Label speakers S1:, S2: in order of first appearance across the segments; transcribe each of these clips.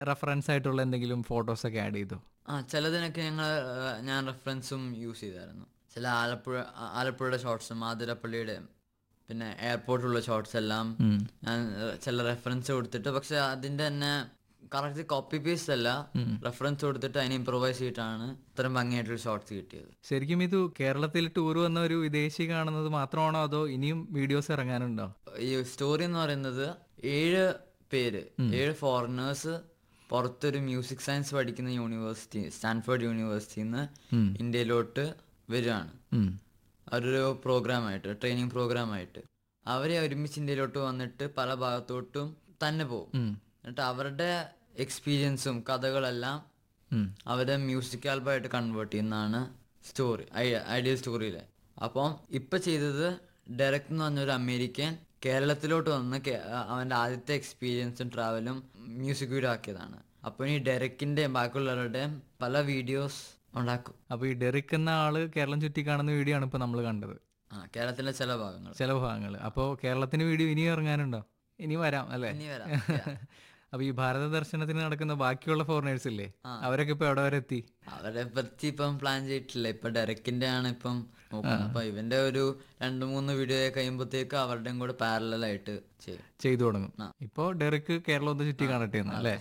S1: Reference ആയിട്ടുള്ള എന്തെങ്കിലും photos ഒക്കെ ആഡ് ചെയ്തോ
S2: ആ ചിലതിനൊക്കെ ഞങ്ങൾ ഞാൻ റെഫറൻസും യൂസ് ചെയ്തായിരുന്നു ചില ആലപ്പുഴ ആ- ആലപ്പുഴയുടെ ഷോർട്സും ആതിരപ്പള്ളിയുടെ പിന്നെ എയർപോർട്ടിലുള്ള ഷോർട്സ് എല്ലാം ഞാൻ ഏഹ്, ചില റെഫറൻസ് കൊടുത്തിട്ട് പക്ഷെ അതിന്റെ തന്നെ കറക്റ്റ് കോപ്പി പേസ്റ്റ് അല്ല റെഫറൻസ് കൊടുത്തിട്ട് അതിനെ ഇമ്പ്രൂവൈസ് ചെയ്തിട്ടാണ് ഇത്രയും ഭംഗിയായിട്ടുള്ള ഷോർട്സ് കിട്ടിയത്
S1: ശരിക്കും ഇത് കേരളത്തിൽ ടൂർ വന്ന ഒരു വിദേശി കാണുന്നത് മാത്രമാണോ അതോ ഇനിയും വീഡിയോസ് ഇറങ്ങാനുണ്ടോ
S2: ഈ സ്റ്റോറി എന്ന് പറയുന്നത് ഏഴ് പേര് ഏഴ് ഫോറിനേഴ്സ് പുറത്തൊരു മ്യൂസിക് സയൻസ് പഠിക്കുന്ന യൂണിവേഴ്സിറ്റി സ്റ്റാൻഫോർഡ് യൂണിവേഴ്സിറ്റിയിൽ നിന്ന് ഇന്ത്യയിലോട്ട് വരികയാണ്
S1: ഉം.
S2: അവരൊരു പ്രോഗ്രാമായിട്ട് ട്രെയിനിങ് പ്രോഗ്രാമായിട്ട് അവരെ ഒരുമിച്ച് ഇന്ത്യയിലോട്ട് വന്നിട്ട് പല ഭാഗത്തോട്ടും തന്നെ പോകും എന്നിട്ട് അവരുടെ എക്സ്പീരിയൻസും കഥകളെല്ലാം
S1: ഉം.
S2: അവരെ മ്യൂസിക് ആൽബമായിട്ട് കൺവേർട്ട് ചെയ്യുന്നതാണ് സ്റ്റോറി ഐഡിയൽ സ്റ്റോറിയിലെ അപ്പം ഇപ്പൊ ചെയ്തത് ഡയറക്റ്റ് എന്ന് പറഞ്ഞൊരു അമേരിക്കൻ കേരളത്തിലോട്ട് വന്ന് കേ- അവന്റെ ആദ്യത്തെ എക്സ്പീരിയൻസും ട്രാവലും മ്യൂസിക് വീഡിയോ ആക്കിയതാണ് അപ്പോൾ ഈ ഡയറക്റ്റിന്റെയും ബാക്കിയുള്ളവരുടെയും പല വീഡിയോസ് ഉണ്ടാക്കും
S1: അപ്പൊ ഈ ഡെറിക് എന്ന ആള് കേരളം ചുറ്റി കാണുന്ന വീഡിയോ ആണ് ഇപ്പൊ നമ്മൾ കണ്ടത്
S2: ആ കേരളത്തിലെ ചില ഭാഗങ്ങൾ
S1: ചില ഭാഗങ്ങൾ അപ്പോൾ കേരളത്തിന് വീഡിയോ ഇനിയും ഇറങ്ങാനുണ്ടോ ഇനി വരാം അല്ലേ
S2: ഇനി വരാം
S1: അപ്പൊ ഈ ഭാരത ദർശനത്തിന് നടക്കുന്ന ബാക്കിയുള്ള ഫോറിനേഴ്സ് ഇല്ലേ അവരൊക്കെ ഇപ്പൊ എവിടെ വരെ എത്തി
S2: അവരെ പറ്റി ഇപ്പം പ്ലാൻ ചെയ്തിട്ടില്ല ഇപ്പൊ ഡയറക്റ്റിന്റെ ആണ് ഇപ്പം നോക്കുന്നത് അപ്പൊ ഇവന്റെ ഒരു രണ്ട് മൂന്ന് വീഡിയോ കഴിയുമ്പോഴത്തേക്ക് അവരുടെയും കൂടെ പാരലൽ ആയിട്ട് ചെയ്യും
S1: ചെയ്തു തുടങ്ങും ഇപ്പോ ഡെറിക്ക് കേരളം ഒന്ന് ചുറ്റി കാണട്ടെ എന്ന് അല്ലേ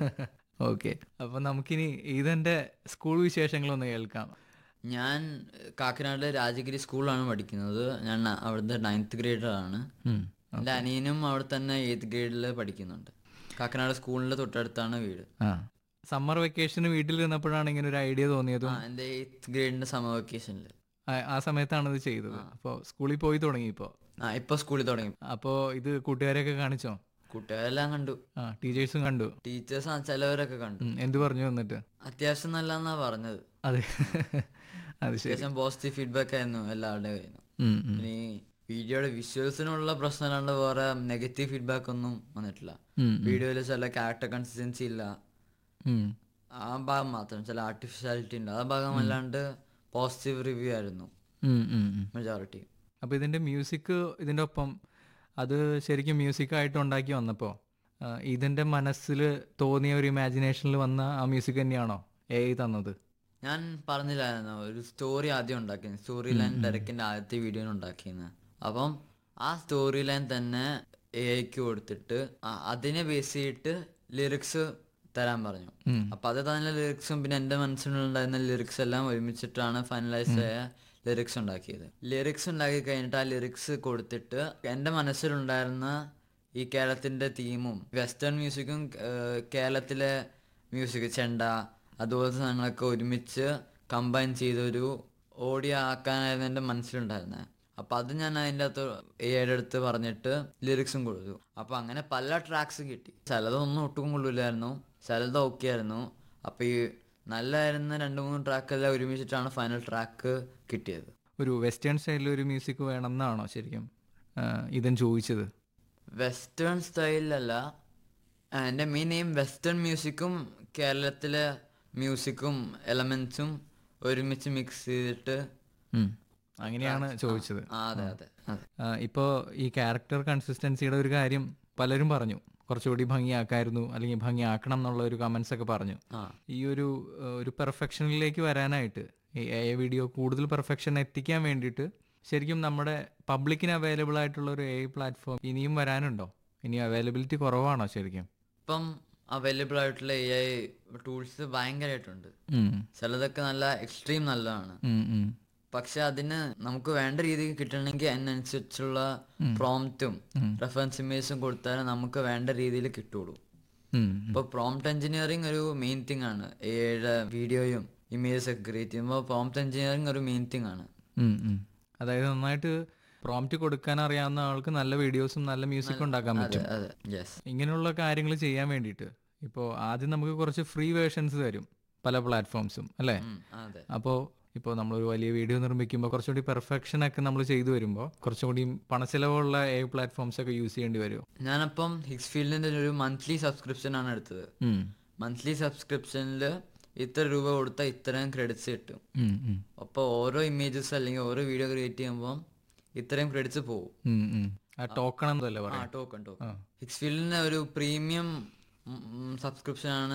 S1: ഓക്കെ അപ്പൊ നമുക്കിനി ഇതെന്റെ സ്കൂൾ വിശേഷങ്ങളൊന്ന് കേൾക്കാം
S2: ഞാൻ കാക്കനാട് രാജഗിരി സ്കൂളിലാണ് പഠിക്കുന്നത് ഞാൻ അവിടുത്തെ നയൻത്ത് ഗ്രേഡറാണ്
S1: ഉം.
S2: എൻ്റെ അനിയനും അവിടെ തന്നെ എയ്ത്ത് ഗ്രേഡിൽ പഠിക്കുന്നുണ്ട് കാക്കനാട് സ്കൂളിന്റെ തൊട്ടടുത്താണ് വീട്
S1: ആ സമ്മർ വെക്കേഷന് വീട്ടിൽ ഇരുന്നപ്പോഴാണ് ഇങ്ങനെ ഒരു ഐഡിയ തോന്നിയതും
S2: ആ എൻ്റെ എയ്ത്ത് ഗ്രേഡിന്റെ സമർ വെക്കേഷനിൽ
S1: ആ- ആ സമയത്താണ് ഇത് ചെയ്തത് അപ്പോൾ സ്കൂളിൽ പോയി തുടങ്ങി ഇപ്പോൾ
S2: ആ ഇപ്പൊ സ്കൂളിൽ തുടങ്ങി
S1: അപ്പോൾ ഇത് കൂട്ടുകാരെയൊക്കെ കാണിച്ചോ
S2: കൂട്ടുകാരെല്ലാം കണ്ടു
S1: ആ ടീച്ചേഴ്സും കണ്ടു
S2: ടീച്ചേഴ്സ് ചിലവരൊക്കെ കണ്ടു
S1: ഉം, എന്ത് പറഞ്ഞു വന്നിട്ട്
S2: അത്യാവശ്യം നല്ലതെന്നാ പറഞ്ഞത്
S1: അത് അത് ശരി
S2: അത്യാവശ്യം പോസിറ്റീവ് ഫീഡ്ബാക്ക് ആയിരുന്നു എല്ലാവരുടെയും കയ്യിൽ നിന്ന്
S1: ഉം, ഉം.
S2: പിന്നെ ഈ വീഡിയോയുടെ വിഷ്വൽസിനുള്ള പ്രശ്നം അല്ലാണ്ട് വേറെ നെഗറ്റീവ് ഫീഡ്ബാക്ക് ഒന്നും വന്നിട്ടില്ല
S1: ഉം,
S2: വീഡിയോയിൽ ചില ക്യാരക്ടർ കൺസിസ്റ്റൻസി ഇല്ല
S1: ഉം.
S2: ആ ഭാഗം മാത്രം ചില ആർട്ടിഫിഷ്യാലിറ്റി ഉണ്ട് ആ ഭാഗം അല്ലാണ്ട് പോസിറ്റീവ് റിവ്യൂ ആയിരുന്നു
S1: ഉം, ഉം, ഉം.
S2: മെജോറിറ്റി
S1: അപ്പോൾ ഇതിൻ്റെ മ്യൂസിക് ഇതിൻ്റെ ഒപ്പം അത് ശരിക്കും മ്യൂസിക്കായിട്ട് ഉണ്ടാക്കി വന്നപ്പോൾ ഇതിൻ്റെ മനസ്സിൽ തോന്നിയ ഒരു ഇമാജിനേഷനിൽ വന്ന ആ മ്യൂസിക് തന്നെയാണോ എ തന്നത്
S2: ഞാൻ പറഞ്ഞില്ലായിരുന്നു ഒരു സ്റ്റോറി ആദ്യം ഉണ്ടാക്കിയത് സ്റ്റോറി ലൈൻ ഡയറക്റ്റിന്റെ ആദ്യത്തെ വീഡിയോ ഉണ്ടാക്കിയെന്ന് അപ്പം ആ സ്റ്റോറി ലൈൻ തന്നെ എ ഐക്ക് കൊടുത്തിട്ട് ആ- അതിനെ ബേസ് ചെയ്തിട്ട് ലിറിക്സ് തരാൻ പറഞ്ഞു അപ്പൊ അത് തന്നെ ലിറിക്സും പിന്നെ എന്റെ മനസ്സിലുണ്ടായിരുന്ന ലിറിക്സ് എല്ലാം ഒരുമിച്ചിട്ടാണ് ഫൈനലൈസ് ആയ ലിറിക്സ് ഉണ്ടാക്കിയത് ലിറിക്സ് ഉണ്ടാക്കി കഴിഞ്ഞിട്ട് ആ ലിറിക്സ് കൊടുത്തിട്ട് എന്റെ മനസ്സിലുണ്ടായിരുന്ന ഈ കേരളത്തിന്റെ തീമും വെസ്റ്റേൺ മ്യൂസിക്കും ഏഹ്, കേരളത്തിലെ മ്യൂസിക് ചെണ്ട അതുപോലത്തെ സാധനങ്ങളൊക്കെ ഒരുമിച്ച് കമ്പൈൻ ചെയ്തൊരു ഓഡിയോ ആക്കാനായിരുന്നു എൻ്റെ മനസ്സിലുണ്ടായിരുന്നത് അപ്പൊ അത് ഞാൻ അതിൻ്റെ അകത്ത് എയുടെ അടുത്ത് പറഞ്ഞിട്ട് ലിറിക്സും കൊടുത്തു അപ്പൊ അങ്ങനെ പല ട്രാക്സ് കിട്ടി ചിലതൊന്നും ഒട്ടും കൊള്ളില്ലായിരുന്നു ചിലത് ഓക്കെ ആയിരുന്നു അപ്പൊ ഈ നല്ലതായിരുന്ന രണ്ട് മൂന്ന് ട്രാക്കെല്ലാം ഒരുമിച്ചിട്ടാണ് ഫൈനൽ ട്രാക്ക് കിട്ടിയത്
S1: ഒരു വെസ്റ്റേൺ സ്റ്റൈലിൽ ഒരു മ്യൂസിക് വേണം എന്നാണോ ശരിക്കും ആ, ഇതൻ ചോദിച്ചത്
S2: വെസ്റ്റേൺ സ്റ്റൈലിലല്ല ആ, എൻ്റെ മെയിൻ എയിം വെസ്റ്റേൺ മ്യൂസിക്കും കേരളത്തിലെ മ്യൂസിക്കും എലമെന്റ്സും ഒരുമിച്ച് മിക്സ് ചെയ്തിട്ട്
S1: ഉം. അങ്ങനെയാണ് ചോദിച്ചത്
S2: ആ അതെ അതെ അതെ
S1: ഇപ്പോൾ ഈ ക്യാരക്ടർ കൺസിസ്റ്റൻസിയുടെ ഒരു കാര്യം പലരും പറഞ്ഞു കുറച്ചുകൂടി ഭംഗിയാക്കായിരുന്നു അല്ലെങ്കിൽ ഭംഗിയാക്കണം എന്നുള്ള ഒരു കമന്റ്സ് ഒക്കെ പറഞ്ഞു
S2: ആ
S1: ഈ ഒരു ഏഹ്, ഒരു പെർഫെക്ഷനിലേക്ക് വരാനായിട്ട് ഈ എ വീഡിയോ കൂടുതൽ പെർഫെക്ഷൻ എത്തിക്കാൻ വേണ്ടിയിട്ട് ശരിക്കും നമ്മുടെ പബ്ലിക്കിന് അവൈലബിൾ ആയിട്ടുള്ള ഒരു എ പ്ലാറ്റ്ഫോം ഇനിയും വരാനുണ്ടോ ഇനി അവൈലബിലിറ്റി കുറവാണോ ശരിക്കും
S2: ഇപ്പം അവൈലബിൾ ആയിട്ടുള്ള എ ഐ ടൂൾസ് ഭയങ്കരമായിട്ടുണ്ട്
S1: ഉം.
S2: ചിലതൊക്കെ നല്ല എക്സ്ട്രീം നല്ലതാണ്
S1: ഉം, ഉം.
S2: പക്ഷെ അതിന് നമുക്ക് വേണ്ട രീതിക്ക് കിട്ടണമെങ്കിൽ അതിനനുസരിച്ചുള്ള പ്രോംപ്റ്റും റെഫറൻസ് ഇമേജും കൊടുത്താലേ നമുക്ക് വേണ്ട രീതിയിൽ കിട്ടുള്ളൂ
S1: ഉം.
S2: ഇപ്പൊ പ്രോംപ്റ്റ് എഞ്ചിനീയറിംഗ് ഒരു മെയിൻ തിങ് ആണ് എയുടെ വീഡിയോയും ഇമേജസ് ഒക്കെ ക്രിയേറ്റ് ചെയ്യുമ്പോൾ പ്രോംപ്റ്റ് എഞ്ചിനീയറിംഗ് ഒരു മെയിൻ തിങ് ആണ്
S1: ഉം, ഉം. അതായത് നന്നായിട്ട് പ്രോംപ്റ്റ് കൊടുക്കാൻ അറിയാവുന്ന ആൾക്ക് നല്ല വീഡിയോസും നല്ല മ്യൂസിക്കും ഉണ്ടാക്കാൻ പറ്റും
S2: അതെ യെസ്
S1: ഇങ്ങനെയുള്ള കാര്യങ്ങൾ ചെയ്യാൻ വേണ്ടിയിട്ട് ഇപ്പോൾ ആദ്യം നമുക്ക് കുറച്ച് ഫ്രീ വേർഷൻസ് തരും പല പ്ലാറ്റ്ഫോംസും അല്ലേ
S2: അതെ
S1: അപ്പോൾ ഇപ്പോൾ നമ്മളൊരു വലിയ വീഡിയോ നിർമ്മിക്കുമ്പോൾ കുറച്ചുകൂടി പെർഫെക്ഷൻ ഒക്കെ നമ്മൾ ചെയ്തു വരുമ്പോൾ കുറച്ചുകൂടി പണച്ചെലവുള്ള എ പ്ലാറ്റ്ഫോംസ് ഒക്കെ യൂസ് ചെയ്യേണ്ടി വരുമോ
S2: ഞാനപ്പം ഹിക്സ് ഫീൽഡിന്റെ ഒരു മന്ത്ലി സബ്സ്ക്രിപ്ഷൻ ആണ് എടുത്തത് മന്ത്ലി സബ്സ്ക്രിപ്ഷനിൽ ഇത്ര രൂപ കൊടുത്താൽ ഇത്രയും ക്രെഡിറ്റ്സ് കിട്ടും അപ്പോൾ ഓരോ ഇമേജസ് അല്ലെങ്കിൽ ഓരോ വീഡിയോ ക്രിയേറ്റ് ചെയ്യുമ്പോൾ ഇത്രയും ക്രെഡിറ്റ്സ് പോകും
S1: ആ ടോക്കൺ എന്നല്ലേ
S2: ആ
S1: പറയാം
S2: ടോക്കൺ ടോക്കൺ ഹിക്സ് ഫീൽഡിന് ഒരു പ്രീമിയം സബ്സ്ക്രിപ്ഷൻ ആണ്